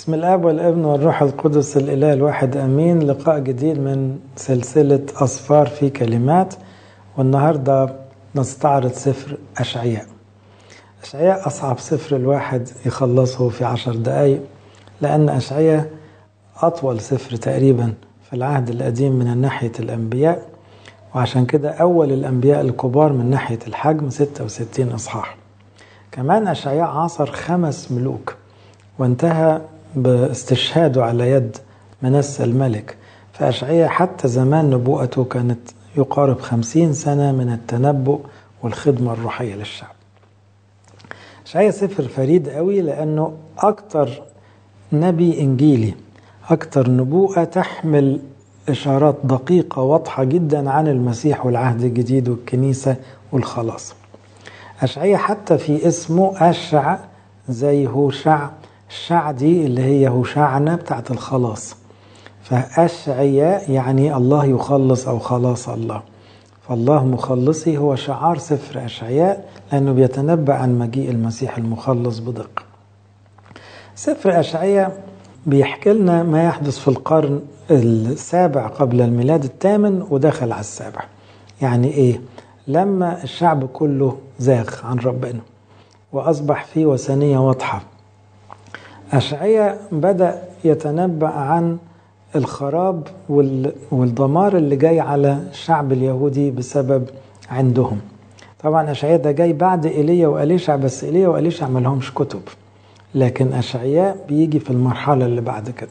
بسم الاب والابن والروح القدس الاله الواحد امين لقاء جديد من سلسله اصفار في كلمات والنهارده نستعرض سفر اشعياء اشعياء اصعب سفر الواحد يخلصه في عشر دقائق لان اشعياء اطول سفر تقريبا في العهد القديم من ناحيه الانبياء وعشان كده اول الانبياء الكبار من ناحيه الحجم 66 اصحاح كمان اشعياء عاصر خمس ملوك وانتهى باستشهاده على يد منسى الملك فأشعية حتى زمان نبوءته كانت يقارب خمسين سنة من التنبؤ والخدمة الروحية للشعب أشعية سفر فريد قوي لأنه أكتر نبي إنجيلي أكتر نبوءة تحمل إشارات دقيقة واضحة جدا عن المسيح والعهد الجديد والكنيسة والخلاص أشعية حتى في اسمه أشع زي هوشع الشع دي اللي هي هوشعنا بتاعت الخلاص فأشعياء يعني الله يخلص أو خلاص الله فالله مخلصي هو شعار سفر أشعياء لأنه بيتنبأ عن مجيء المسيح المخلص بدقة سفر أشعياء بيحكي لنا ما يحدث في القرن السابع قبل الميلاد الثامن ودخل على السابع يعني إيه لما الشعب كله زاغ عن ربنا وأصبح فيه وثنية واضحة أشعية بدأ يتنبأ عن الخراب والدمار اللي جاي على الشعب اليهودي بسبب عندهم طبعا أشعياء ده جاي بعد إيليا وأليشع بس إيليا وأليشع ما لهمش كتب لكن أشعياء بيجي في المرحلة اللي بعد كده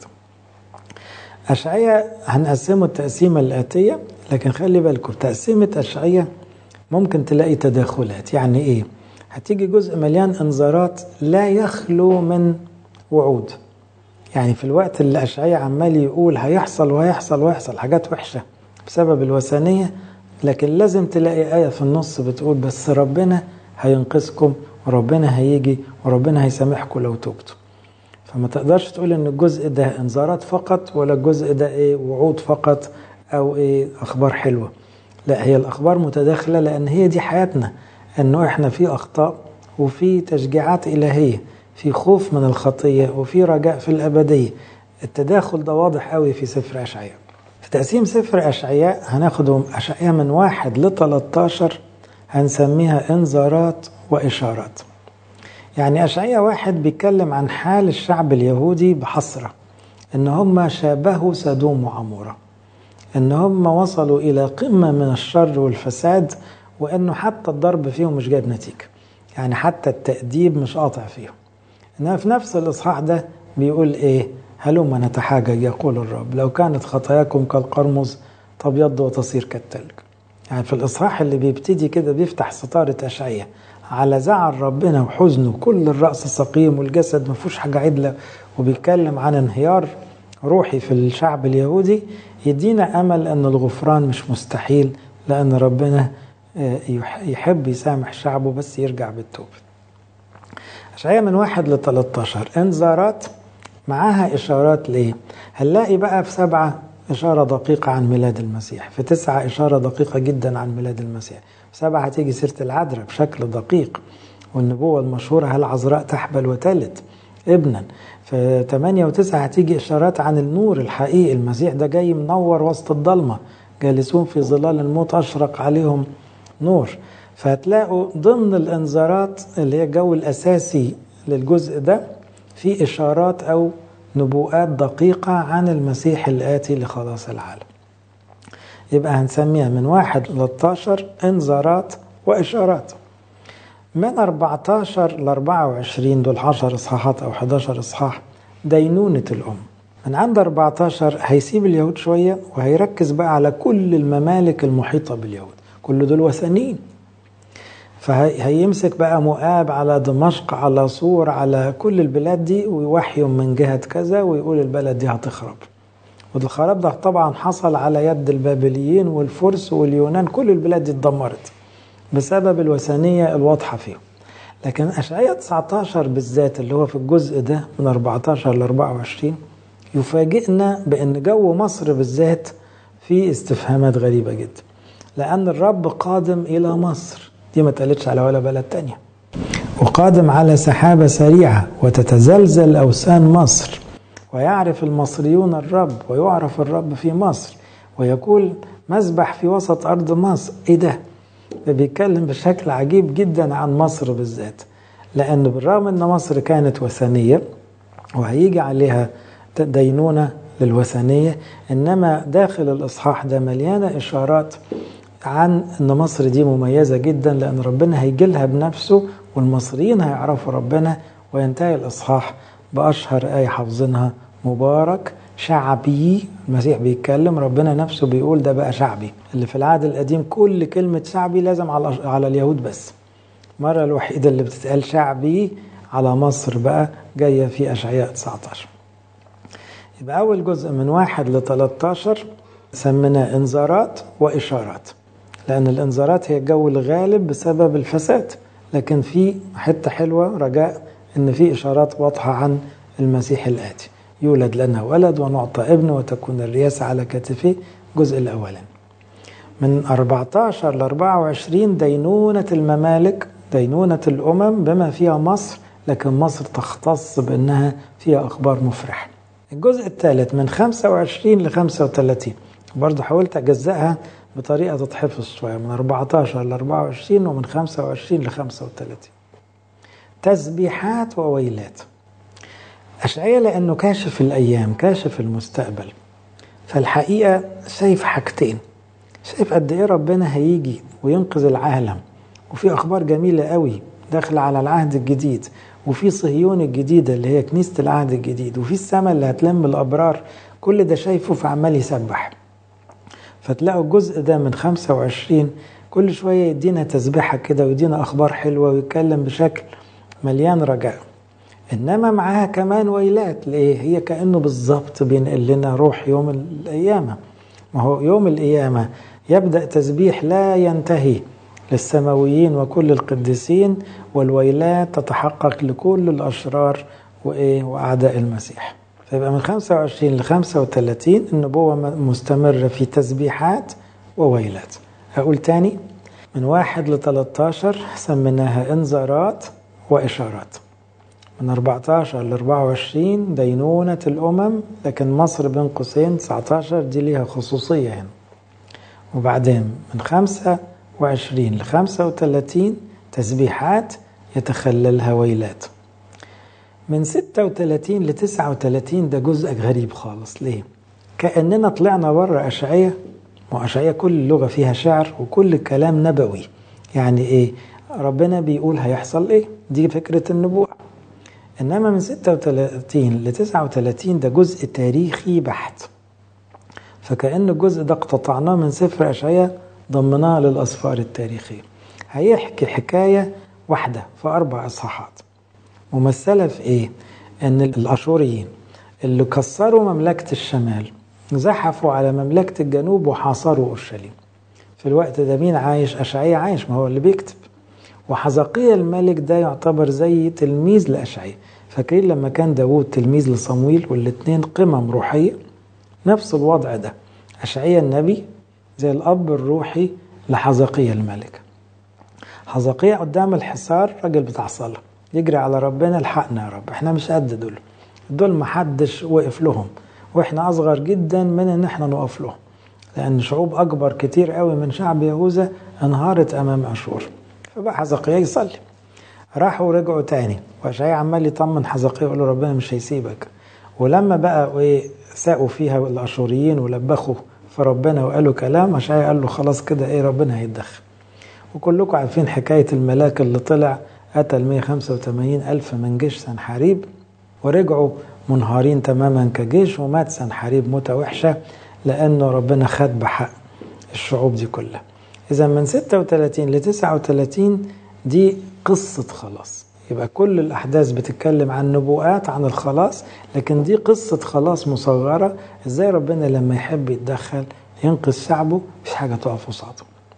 أشعياء هنقسمه التقسيمة الآتية لكن خلي بالكم تقسيمة أشعياء ممكن تلاقي تداخلات يعني إيه هتيجي جزء مليان انذارات لا يخلو من وعود يعني في الوقت اللي أشعياء عمال يقول هيحصل وهيحصل وهيحصل حاجات وحشة بسبب الوثنية لكن لازم تلاقي آية في النص بتقول بس ربنا هينقذكم وربنا هيجي وربنا هيسامحكم لو تبتوا فما تقدرش تقول ان الجزء ده انذارات فقط ولا الجزء ده ايه وعود فقط او ايه اخبار حلوه لا هي الاخبار متداخله لان هي دي حياتنا انه احنا في اخطاء وفي تشجيعات الهيه في خوف من الخطيه وفي رجاء في الابديه التداخل ده واضح قوي في سفر اشعياء في تقسيم سفر اشعياء هناخد اشعياء من واحد ل 13 هنسميها انذارات واشارات يعني اشعياء واحد بيتكلم عن حال الشعب اليهودي بحسره ان هم شابهوا سدوم وعموره ان هم وصلوا الى قمه من الشر والفساد وانه حتى الضرب فيهم مش جايب نتيجه يعني حتى التأديب مش قاطع فيهم انها في نفس الاصحاح ده بيقول ايه هلما نتحاجج يقول الرب لو كانت خطاياكم كالقرمز تبيض وتصير كالتلج يعني في الاصحاح اللي بيبتدي كده بيفتح ستاره اشعياء على زعل ربنا وحزنه كل الراس سقيم والجسد ما فيهوش حاجه عدله وبيتكلم عن انهيار روحي في الشعب اليهودي يدينا امل ان الغفران مش مستحيل لان ربنا يحب يسامح شعبه بس يرجع بالتوبة أشعياء من واحد ل 13 انذارات معاها إشارات ليه؟ هنلاقي بقى في سبعة إشارة دقيقة عن ميلاد المسيح في تسعة إشارة دقيقة جدا عن ميلاد المسيح في سبعة هتيجي سيرة العذراء بشكل دقيق والنبوة المشهورة هل عذراء تحبل وتلد ابنا في 8 و9 هتيجي إشارات عن النور الحقيقي المسيح ده جاي منور وسط الضلمة جالسون في ظلال الموت أشرق عليهم نور فهتلاقوا ضمن الانذارات اللي هي الجو الاساسي للجزء ده في اشارات او نبوءات دقيقه عن المسيح الاتي لخلاص العالم. يبقى هنسميها من واحد ل 13 انذارات واشارات. من 14 ل 24 دول 10 اصحاحات او 11 اصحاح دينونه الام. من عند 14 هيسيب اليهود شويه وهيركز بقى على كل الممالك المحيطه باليهود. كل دول وثنيين فهيمسك بقى مؤاب على دمشق على صور على كل البلاد دي ويوحيهم من جهة كذا ويقول البلد دي هتخرب والخراب ده طبعا حصل على يد البابليين والفرس واليونان كل البلاد دي اتدمرت بسبب الوثنية الواضحة فيهم لكن أشعياء 19 بالذات اللي هو في الجزء ده من 14 ل 24 يفاجئنا بأن جو مصر بالذات فيه استفهامات غريبة جدا لأن الرب قادم إلى مصر دي ما اتقالتش على ولا بلد تانية وقادم على سحابة سريعة وتتزلزل أوسان مصر ويعرف المصريون الرب ويعرف الرب في مصر ويقول مذبح في وسط أرض مصر إيه ده؟ ده بيتكلم بشكل عجيب جدا عن مصر بالذات لأن بالرغم أن مصر كانت وثنية وهيجي عليها دينونة للوثنية إنما داخل الإصحاح ده مليانة إشارات عن أن مصر دي مميزة جدا لأن ربنا هيجي لها بنفسه والمصريين هيعرفوا ربنا وينتهي الإصحاح بأشهر آية حافظينها مبارك شعبي المسيح بيتكلم ربنا نفسه بيقول ده بقى شعبي اللي في العهد القديم كل كلمة شعبي لازم على على اليهود بس المرة الوحيدة اللي بتتقال شعبي على مصر بقى جاية في أشعياء 19 يبقى أول جزء من واحد ل 13 سميناه إنذارات وإشارات لأن الإنذارات هي الجو الغالب بسبب الفساد لكن في حتة حلوة رجاء إن في إشارات واضحة عن المسيح الآتي يولد لنا ولد ونعطى ابن وتكون الرياسة على كتفيه الجزء الأولاني من 14 ل 24 دينونة الممالك دينونة الأمم بما فيها مصر لكن مصر تختص بأنها فيها أخبار مفرحة الجزء الثالث من 25 ل 35 برضه حاولت أجزأها بطريقة تتحفظ شوية من 14 ل 24 ومن 25 ل 35 تسبيحات وويلات أشعية لأنه كاشف الأيام كاشف المستقبل فالحقيقة شايف حاجتين شايف قد إيه ربنا هيجي وينقذ العالم وفي أخبار جميلة قوي داخل على العهد الجديد وفي صهيون الجديدة اللي هي كنيسة العهد الجديد وفي السماء اللي هتلم الأبرار كل ده شايفه فعمال يسبح فتلاقوا الجزء ده من 25 كل شوية يدينا تسبيحة كده ويدينا أخبار حلوة ويتكلم بشكل مليان رجاء إنما معاها كمان ويلات ليه هي كأنه بالظبط بينقل لنا روح يوم القيامة ما هو يوم القيامة يبدأ تسبيح لا ينتهي للسماويين وكل القديسين والويلات تتحقق لكل الأشرار وإيه وأعداء المسيح فيبقى من 25 ل 35 النبوة مستمرة في تسبيحات وويلات أقول تاني من واحد ل 13 سميناها إنذارات وإشارات من 14 ل 24 دينونة الأمم لكن مصر بين قوسين 19 دي ليها خصوصية هنا وبعدين من 25 ل 35 تسبيحات يتخللها ويلات من 36 ل 39 ده جزء غريب خالص ليه؟ كأننا طلعنا بره أشعية وأشعية كل لغة فيها شعر وكل كلام نبوي يعني إيه؟ ربنا بيقول هيحصل إيه؟ دي فكرة النبوة إنما من 36 ل 39 ده جزء تاريخي بحت فكأن الجزء ده اقتطعناه من سفر أشعية ضمناه للأسفار التاريخية هيحكي حكاية واحدة في أربع إصحاحات ممثلة في إيه؟ إن الأشوريين اللي كسروا مملكة الشمال زحفوا على مملكة الجنوب وحاصروا أورشليم في الوقت ده مين عايش؟ أشعية عايش ما هو اللي بيكتب وحزقية الملك ده يعتبر زي تلميذ لأشعية فاكرين لما كان داوود تلميذ لصمويل والاتنين قمم روحية نفس الوضع ده أشعية النبي زي الأب الروحي لحزقية الملك حزقية قدام الحصار راجل بتاع صلاة يجري على ربنا الحقنا يا رب احنا مش قد دول دول محدش وقف لهم واحنا اصغر جدا من ان احنا نقف لهم لان شعوب اكبر كتير قوي من شعب يهوذا انهارت امام اشور فبقى حزقية يصلي راحوا ورجعوا تاني واشعياء عمال يطمن حزقية يقول له ربنا مش هيسيبك ولما بقى ايه ساقوا فيها الاشوريين ولبخوا في ربنا وقالوا كلام اشعياء قال له خلاص كده ايه ربنا هيتدخل وكلكم عارفين حكاية الملاك اللي طلع قتل 185 ألف من جيش سنحاريب ورجعوا منهارين تماما كجيش ومات سنحاريب موتة وحشة لأنه ربنا خد بحق الشعوب دي كلها إذا من 36 ل 39 دي قصة خلاص يبقى كل الأحداث بتتكلم عن نبوءات عن الخلاص لكن دي قصة خلاص مصغرة إزاي ربنا لما يحب يتدخل ينقذ شعبه مش حاجة تقف قصاده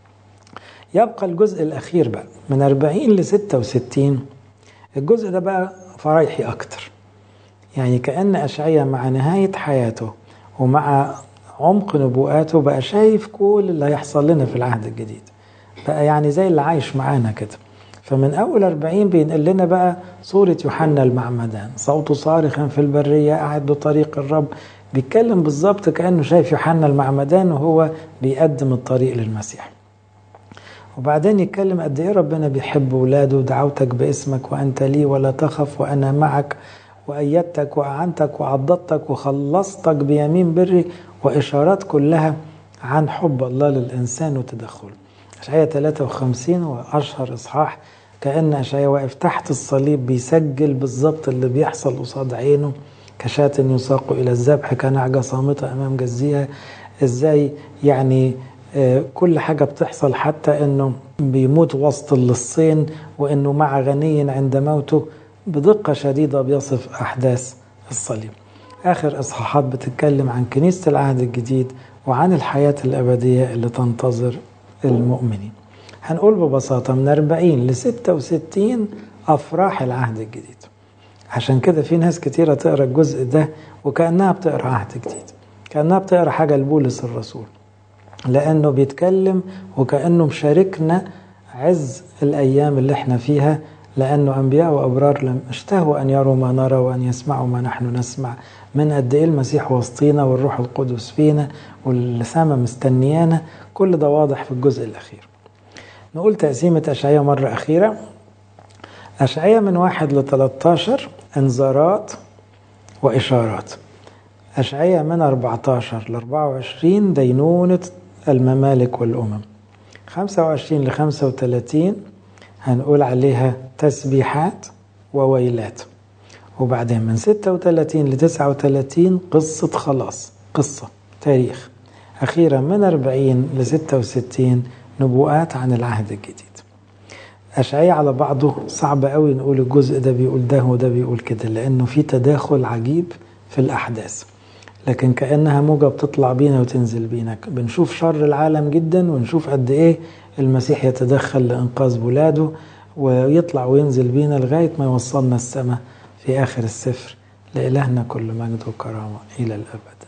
يبقى الجزء الأخير بقى من 40 ل 66 الجزء ده بقى فرايحي أكتر يعني كأن أشعية مع نهاية حياته ومع عمق نبوءاته بقى شايف كل اللي هيحصل لنا في العهد الجديد بقى يعني زي اللي عايش معانا كده فمن أول 40 بينقل لنا بقى صورة يوحنا المعمدان صوته صارخا في البرية قاعد بطريق الرب بيتكلم بالظبط كأنه شايف يوحنا المعمدان وهو بيقدم الطريق للمسيح وبعدين يتكلم قد ايه ربنا بيحب ولاده ودعوتك باسمك وانت لي ولا تخف وانا معك وايدتك واعنتك وعضدتك وخلصتك بيمين بري واشارات كلها عن حب الله للانسان وتدخله. اشعياء 53 واشهر اصحاح كان اشعياء واقف تحت الصليب بيسجل بالظبط اللي بيحصل قصاد عينه كشاة يساق الى الذبح كنعجه صامته امام جزيها ازاي يعني كل حاجة بتحصل حتى انه بيموت وسط اللصين وانه مع غني عند موته بدقة شديدة بيصف احداث الصليب اخر اصحاحات بتتكلم عن كنيسة العهد الجديد وعن الحياة الابدية اللي تنتظر المؤمنين هنقول ببساطة من 40 ل 66 افراح العهد الجديد عشان كده في ناس كتيرة تقرا الجزء ده وكأنها بتقرا عهد جديد كأنها بتقرا حاجة لبولس الرسول لأنه بيتكلم وكأنه مشاركنا عز الأيام اللي احنا فيها لأنه أنبياء وأبرار لم اشتهوا أن يروا ما نرى وأن يسمعوا ما نحن نسمع من قد إيه المسيح وسطينا والروح القدس فينا والسماء مستنيانا كل ده واضح في الجزء الأخير نقول تقسيمة أشعية مرة أخيرة أشعية من واحد ل 13 انذارات وإشارات أشعية من 14 ل 24 دينونة الممالك والأمم 25 ل 35 هنقول عليها تسبيحات وويلات وبعدين من 36 ل 39 قصة خلاص قصة تاريخ أخيرا من 40 ل 66 نبوءات عن العهد الجديد أشعية على بعضه صعب قوي نقول الجزء ده بيقول ده وده بيقول كده لأنه في تداخل عجيب في الأحداث لكن كأنها موجة بتطلع بينا وتنزل بينا بنشوف شر العالم جدا ونشوف قد إيه المسيح يتدخل لإنقاذ ولاده ويطلع وينزل بينا لغاية ما يوصلنا السماء في آخر السفر لإلهنا كل مجد وكرامة إلى الأبد